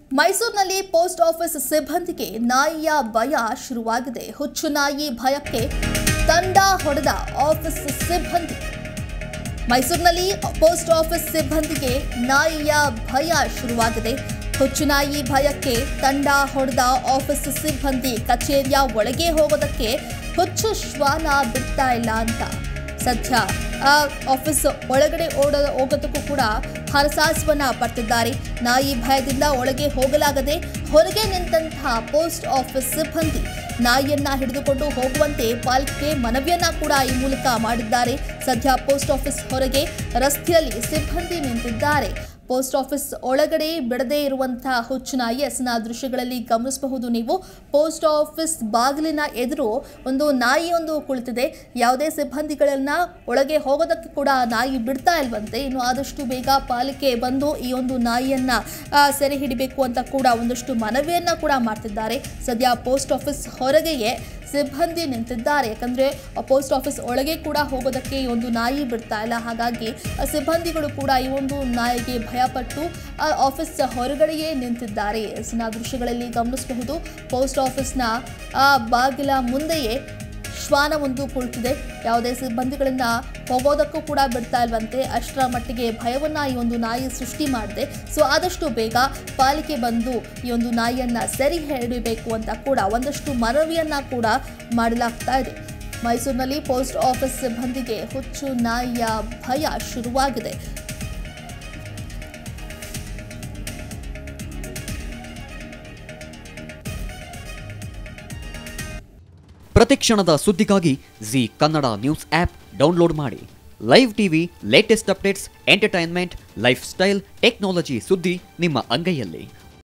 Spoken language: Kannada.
ಮೈಸೂರಿನಲ್ಲಿ ಪೋಸ್ಟ್ ಆಫೀಸ್ ಸಿಬ್ಬಂದಿಗೆ ನಾಯಿಯ ಭಯ ಶುರುವಾಗಿದೆ ಹುಚ್ಚು ನಾಯಿ ಭಯಕ್ಕೆ ತಂಡ ಹೊಡೆದ ಆಫೀಸ್ ಸಿಬ್ಬಂದಿ ಮೈಸೂರಿನಲ್ಲಿ ಪೋಸ್ಟ್ ಆಫೀಸ್ ಸಿಬ್ಬಂದಿಗೆ ನಾಯಿಯ ಭಯ ಶುರುವಾಗಿದೆ ಹುಚ್ಚು ನಾಯಿ ಭಯಕ್ಕೆ ತಂಡ ಹೊಡೆದ ಆಫೀಸ್ ಸಿಬ್ಬಂದಿ ಕಚೇರಿಯ ಒಳಗೆ ಹೋಗೋದಕ್ಕೆ ಹುಚ್ಚು ಶ್ವಾನ ಬಿಡ್ತಾ ಇಲ್ಲ ಅಂತ ಸದ್ಯ ಆ ಆಫೀಸ್ ಒಳಗಡೆ ಓಡ ಹೋಗೋದಕ್ಕೂ ಕೂಡ ಹರಸಾಹಸವನ್ನ ಪಡ್ತಿದ್ದಾರೆ ನಾಯಿ ಭಯದಿಂದ ಒಳಗೆ ಹೋಗಲಾಗದೆ ಹೊರಗೆ ನಿಂತಹ ಪೋಸ್ಟ್ ಆಫೀಸ್ ಸಿಬ್ಬಂದಿ ನಾಯಿಯನ್ನ ಹಿಡಿದುಕೊಂಡು ಹೋಗುವಂತೆ ಪಾಲಿಕೆ ಮನವಿಯನ್ನ ಕೂಡ ಈ ಮೂಲಕ ಮಾಡಿದ್ದಾರೆ ಸದ್ಯ ಪೋಸ್ಟ್ ಆಫೀಸ್ ಹೊರಗೆ ರಸ್ತೆಯಲ್ಲಿ ಸಿಬ್ಬಂದಿ ನಿಂತಿದ್ದಾರೆ ಪೋಸ್ಟ್ ಆಫೀಸ್ ಒಳಗಡೆ ಬಿಡದೇ ಇರುವಂತಹ ಹುಚ್ಚು ನಾಯಿ ಎಸ್ನ ದೃಶ್ಯಗಳಲ್ಲಿ ಗಮನಿಸಬಹುದು ನೀವು ಪೋಸ್ಟ್ ಆಫೀಸ್ ಬಾಗಿಲಿನ ಎದುರು ಒಂದು ನಾಯಿ ಒಂದು ಕುಳಿತಿದೆ ಯಾವುದೇ ಸಿಬ್ಬಂದಿಗಳನ್ನ ಒಳಗೆ ಹೋಗೋದಕ್ಕೆ ಕೂಡ ನಾಯಿ ಬಿಡ್ತಾ ಇಲ್ವಂತೆ ಇನ್ನು ಆದಷ್ಟು ಬೇಗ ಪಾಲಿಕೆ ಬಂದು ಈ ಒಂದು ನಾಯಿಯನ್ನ ಆ, ಸೆರೆ ಹಿಡಿಬೇಕು ಅಂತ ಕೂಡ ಒಂದಷ್ಟು ಮನವಿಯನ್ನ ಕೂಡ ಮಾಡ್ತಿದ್ದಾರೆ ಸದ್ಯ ಪೋಸ್ಟ್ ಆಫೀಸ್ ಹೊರಗೆಯೇ ಸಿಬ್ಬಂದಿ ನಿಂತಿದ್ದಾರೆ ಯಾಕಂದ್ರೆ ಪೋಸ್ಟ್ ಆಫೀಸ್ ಒಳಗೆ ಕೂಡ ಹೋಗೋದಕ್ಕೆ ಈ ಒಂದು ನಾಯಿ ಬಿಡ್ತಾ ಇಲ್ಲ ಹಾಗಾಗಿ ಆ ಸಿಬ್ಬಂದಿಗಳು ಕೂಡ ಈ ಒಂದು ನಾಯಿಗೆ ಭಯಪಟ್ಟು ಆ ಆಫೀಸ್ ಹೊರಗಡೆಯೇ ನಿಂತಿದ್ದಾರೆ ಎಸ್ನ ದೃಶ್ಯಗಳಲ್ಲಿ ಗಮನಿಸಬಹುದು ಪೋಸ್ಟ್ ಆಫೀಸ್ನ ಆ ಬಾಗಿಲ ಮುಂದೆಯೇ ಶ್ವಾನ ಒಂದು ಕುಳಿತಿದೆ ಯಾವುದೇ ಸಿಬ್ಬಂದಿಗಳನ್ನ ಹೋಗೋದಕ್ಕೂ ಕೂಡ ಬಿಡ್ತಾ ಇಲ್ವಂತೆ ಅಷ್ಟರ ಮಟ್ಟಿಗೆ ಭಯವನ್ನ ಈ ಒಂದು ನಾಯಿ ಸೃಷ್ಟಿ ಮಾಡಿದೆ ಸೊ ಆದಷ್ಟು ಬೇಗ ಪಾಲಿಕೆ ಬಂದು ಈ ಒಂದು ನಾಯಿಯನ್ನ ಸೆರೆ ಹಿಡಿಬೇಕು ಅಂತ ಕೂಡ ಒಂದಷ್ಟು ಮನವಿಯನ್ನ ಕೂಡ ಮಾಡಲಾಗ್ತಾ ಇದೆ ಮೈಸೂರಿನಲ್ಲಿ ಪೋಸ್ಟ್ ಆಫೀಸ್ ಸಿಬ್ಬಂದಿಗೆ ಹುಚ್ಚು ನಾಯಿಯ ಭಯ ಶುರುವಾಗಿದೆ ಪ್ರತಿಕ್ಷಣದ ಸುದ್ದಿಗಾಗಿ Zee Kannada news app download ಮಾಡಿ live TV latest updates entertainment lifestyle technology ಸುದ್ದಿ ನಿಮ್ಮ ಅಂಗೈಯಲ್ಲಿ